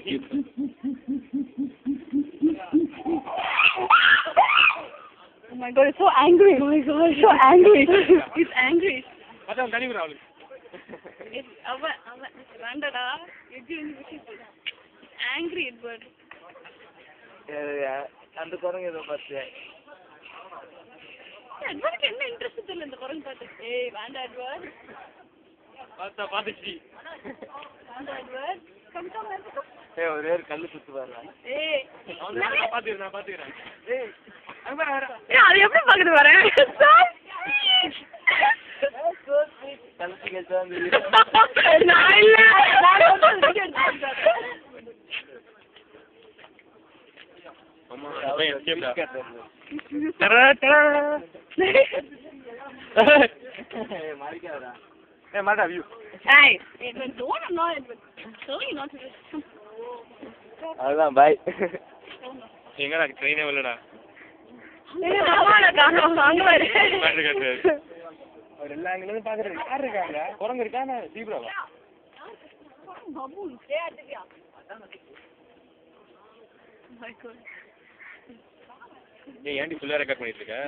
Oh my god, it's so angry. Oh my god, it's so angry. It's angry. அதான் தனி விட அவளுக்கு It's அவன் அவன் வேண்டடா எது angry it bird. அந்த குரங்கு ஏதோ பார்த்து எட்வர்டுக்கு என்ன இன்ட்ரெஸ்ட் தெரியல இந்த குரங்கு பார்த்து ஏய் வேண்டாம் எட்வர்ட் பார்த்தா பார்த்துச்சு வேண்டாம் எட்வர்ட் கம் கம் கம் ஏய் ஒரே ஒரு கல்லு சுத்து பாருங்க ஏய் அவன் நான் பார்த்துக்கிறேன் நான் பார்த்துக்கிறேன் ஏய் அங்க பாரு ஏய், அது எப்படி பாக்குது வரேன் கழுத்து கேட்டா நான் இல்ல நான் வந்து video எடுத்துட்டு ஆமா அவன் escape டா. கேட்டேன் டரா, டரா. ஏய் மறிக்காதடா ஏய் மாடா வியூ Hey, Edwin, don't annoy Edwin. I'm telling you not to do this. அதுதான் பாய் எங்கடா ட்ரெயினே வரலடா ஏய், ஆமாடா, காணோம், வாங்க பாரு. பேட்டரி கட்டுறாரு அவர் எல்லா ஆங்கிலும் பாக்குறது யார் இருக்காங்க குரங்கு இருக்கானே தீபுராவா Baboon. Yeah, yeah. Oh my god. ஏன் ஏன்டி ஃபுல்லா ரெக்கார்ட் பண்ணிட்டு இருக்க